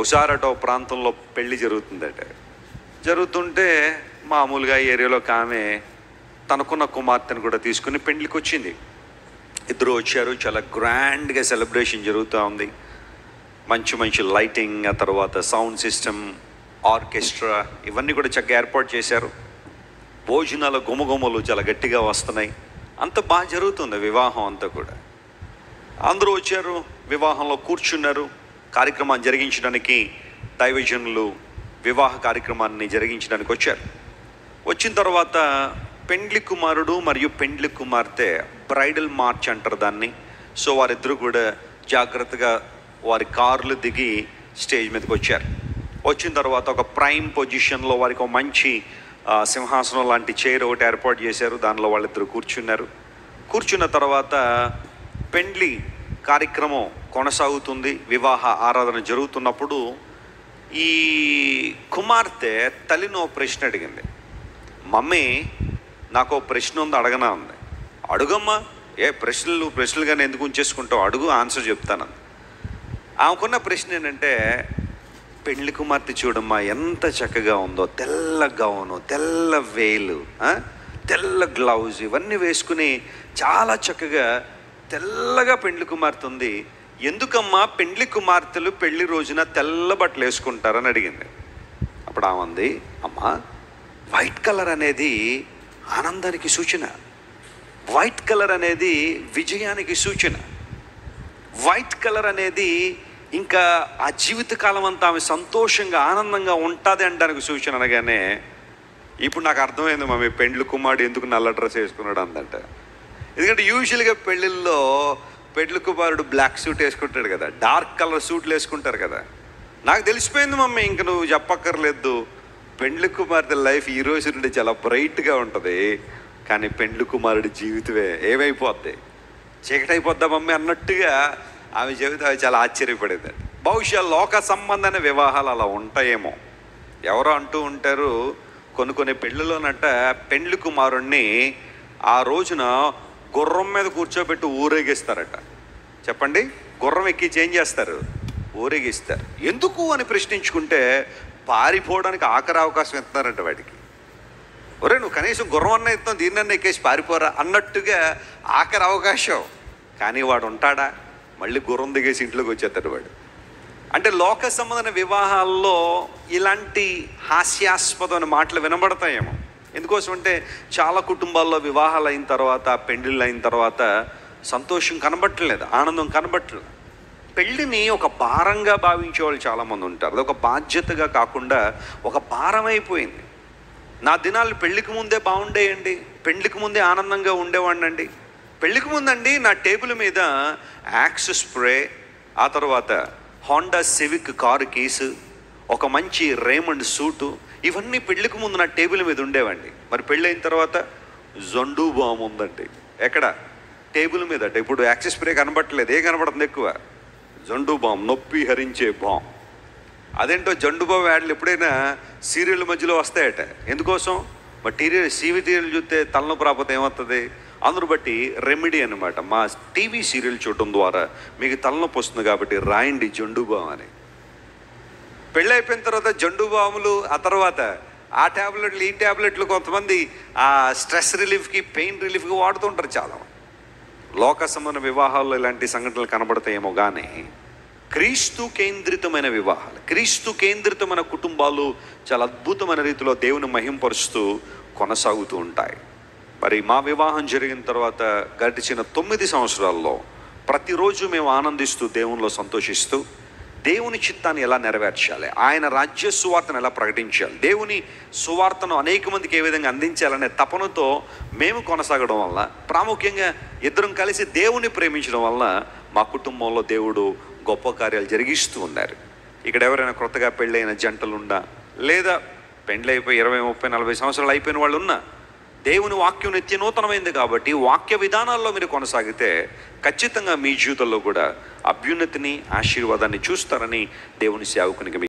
ఒకసారి అటో ప్రాంతంలో పెళ్లి జరుగుతుందట జరుగుతుంటే మామూలుగా ఈ ఏరియాలో ఒక ఆమె తనకున్న కుమార్తెను కూడా తీసుకుని పెళ్లికి వచ్చింది ఇద్దరు వచ్చారు చాలా గ్రాండ్గా సెలబ్రేషన్ జరుగుతూ ఉంది మంచి మంచి లైటింగ్ ఆ తర్వాత సౌండ్ సిస్టమ్ ఆర్కెస్ట్రా ఇవన్నీ కూడా చక్కగా ఏర్పాటు చేశారు భోజనాల గుమగుమలు చాలా గట్టిగా వస్తున్నాయి అంత బాగా జరుగుతుంది వివాహం అంతా కూడా అందరూ వచ్చారు వివాహంలో కూర్చున్నారు కార్యక్రమాన్ని జరిగించడానికి దైవజనులు వివాహ కార్యక్రమాన్ని జరిగించడానికి వచ్చారు వచ్చిన తర్వాత పెండ్లి కుమారుడు మరియు పెండ్లి కుమార్తె బ్రైడల్ మార్చ్ అంటారు దాన్ని సో వారిద్దరూ కూడా జాగ్రత్తగా వారి కార్లు దిగి స్టేజ్ మీదకి వచ్చారు వచ్చిన తర్వాత ఒక ప్రైమ్ పొజిషన్లో వారికి ఒక మంచి ఆ, సింహాసనం లాంటి చైర్ ఒకటి ఏర్పాటు చేశారు దానిలో వాళ్ళిద్దరు కూర్చున్నారు కూర్చున్న తర్వాత పెండ్లి కార్యక్రమం కొనసాగుతుంది వివాహ ఆరాధన జరుగుతున్నప్పుడు ఈ కుమార్తె తల్లిని ఓ ప్రశ్న అడిగింది మమ్మీ నాకు ఓ ప్రశ్న ఉంది అడగనా ఉంది అడుగమ్మా ఏ ప్రశ్నలు ప్రశ్నలుగానే ఎందుకు ఉంచేసుకుంటావు అడుగు ఆన్సర్ చెప్తాను ఆమెకున్న ప్రశ్న ఏంటంటే పెళ్లి కుమార్తె చూడమ్మా ఎంత చక్కగా ఉందో తెల్ల గౌను తెల్ల వేలు ఆ? తెల్ల గ్లౌజ్ ఇవన్నీ వేసుకుని చాలా చక్కగా తెల్లగా పెండ్లి కుమార్తె ఉంది ఎందుకమ్మా పెండ్లి కుమార్తెలు పెళ్లి రోజున తెల్ల బట్టలు వేసుకుంటారని అడిగింది అప్పుడు ఆమంది అమ్మా వైట్ కలర్ అనేది ఆనందానికి సూచన వైట్ కలర్ అనేది విజయానికి సూచన వైట్ కలర్ అనేది ఇంకా ఆ జీవితకాలం అంతా ఆమె సంతోషంగా ఆనందంగా ఉంటుంది అనడానికి సూచన అనగానే ఇప్పుడు నాకు అర్థమైంది మమ్మీ పెండ్లి కుమారుడు ఎందుకు నల్ల డ్రెస్ వేసుకున్నాడు అందంట ఎందుకంటే యూజువల్గా పెళ్ళిళ్ళలో పెండ్లి కుమారుడు బ్లాక్ సూట్ వేసుకుంటాడు కదా డార్క్ కలర్ సూట్లు వేసుకుంటారు కదా నాకు తెలిసిపోయింది మమ్మీ ఇంక నువ్వు చెప్పక్కర్లేదు పెండ్లి కుమార్తె లైఫ్ ఈ రోజు నుండి చాలా బ్రైట్గా ఉంటుంది కానీ పెండ్లి కుమారుడి జీవితమే ఏమైపోద్ది చీకటి అయిపోద్దా మమ్మీ అన్నట్టుగా ఆమె చెబితే ఆమె చాలా ఆశ్చర్యపడేది బహుశా లోక సంబంధమైన వివాహాలు అలా ఉంటాయేమో ఎవరో అంటూ ఉంటారు కొన్ని కొన్ని పెళ్ళిలోనట పెండ్లి కుమారుణ్ణి ఆ రోజున గుర్రం మీద కూర్చోబెట్టి ఊరేగిస్తారట చెప్పండి గుర్రం ఎక్కి చేంజ్ చేస్తారు ఊరేగిస్తారు ఎందుకు అని ప్రశ్నించుకుంటే పారిపోవడానికి ఆఖరి అవకాశం ఇస్తున్నారంట వాడికి ఒరే నువ్వు కనీసం గుర్రం అన్న ఇస్తాం దీన్నన్న ఎక్కేసి పారిపోరా అన్నట్టుగా ఆఖరి అవకాశం కానీ వాడు ఉంటాడా మళ్ళీ గుర్రం దిగేసి ఇంట్లోకి వచ్చేస్తాడు వాడు అంటే లోక సంబంధమైన వివాహాల్లో ఇలాంటి హాస్యాస్పదమైన మాటలు వినబడతాయేమో ఎందుకోసం అంటే చాలా కుటుంబాల్లో వివాహాలు అయిన తర్వాత పెళ్ళిళ్ళు అయిన తర్వాత సంతోషం కనబట్టలేదు ఆనందం కనబట్టలేదు పెళ్ళిని ఒక భారంగా భావించే వాళ్ళు చాలామంది ఉంటారు అది ఒక బాధ్యతగా కాకుండా ఒక భారం అయిపోయింది నా దినాలు పెళ్లికి ముందే బాగుండేయండి పెళ్లికి ముందే ఆనందంగా ఉండేవాడినండి పెళ్లికి ముందండి నా టేబుల్ మీద యాక్స్ స్ప్రే ఆ తర్వాత హోండా సివిక్ కారు కేసు ఒక మంచి రేమండ్ సూటు ఇవన్నీ పెళ్లికి ముందు నా టేబుల్ మీద ఉండేవండి మరి పెళ్ళైన తర్వాత జొండు బామ్ ఉందండి ఎక్కడ టేబుల్ మీద అంటే ఇప్పుడు యాక్సెస్ స్ప్రే కనబట్టలేదు ఏ కనబడుతుంది ఎక్కువ జొండు బామ్ నొప్పి హరించే బామ్ అదేంటో జండు బాబు యాడ్లు ఎప్పుడైనా సీరియల్ మధ్యలో వస్తాయట ఎందుకోసం మరి టీరియల్ సీవీ సీరియల్ చూస్తే తలనొప్పి రాకపోతే ఏమవుతుంది అందరు బట్టి రెమెడీ అనమాట మా టీవీ సీరియల్ చూడటం ద్వారా మీకు తలనొప్పి వస్తుంది కాబట్టి రాయండి జండు బామ్ అని పెళ్ళి అయిపోయిన తర్వాత జండు బాములు ఆ తర్వాత ఆ ట్యాబ్లెట్లు ఈ ట్యాబ్లెట్లు కొంతమంది ఆ స్ట్రెస్ రిలీఫ్కి పెయిన్ రిలీఫ్కి వాడుతుంటారు చాలా లోక సంబంధ వివాహాల్లో ఇలాంటి సంఘటనలు కనబడతాయేమో కానీ క్రీస్తు కేంద్రితమైన వివాహాలు క్రీస్తు కేంద్రితమైన కుటుంబాలు చాలా అద్భుతమైన రీతిలో దేవుని మహింపరుస్తూ కొనసాగుతూ ఉంటాయి మరి మా వివాహం జరిగిన తర్వాత గడిచిన తొమ్మిది సంవత్సరాల్లో ప్రతిరోజు మేము ఆనందిస్తూ దేవునిలో సంతోషిస్తూ దేవుని చిత్తాన్ని ఎలా నెరవేర్చాలి ఆయన రాజ్య సువార్తను ఎలా ప్రకటించాలి దేవుని సువార్తను అనేక మందికి ఏ విధంగా అందించాలనే తపనతో మేము కొనసాగడం వల్ల ప్రాముఖ్యంగా ఇద్దరం కలిసి దేవుని ప్రేమించడం వల్ల మా కుటుంబంలో దేవుడు గొప్ప కార్యాలు జరిగిస్తూ ఉన్నారు ఇక్కడ ఎవరైనా కొత్తగా పెళ్ళైన జంటలు ఉండా లేదా పెండ్లి అయిపోయి ఇరవై ముప్పై నలభై సంవత్సరాలు అయిపోయిన వాళ్ళు ఉన్నా దేవుని వాక్యం నిత్య నూతనమైంది కాబట్టి వాక్య విధానాల్లో మీరు కొనసాగితే ఖచ్చితంగా మీ జీవితంలో కూడా అభ్యున్నతిని ఆశీర్వాదాన్ని చూస్తారని దేవుని సేవకునికి మీకు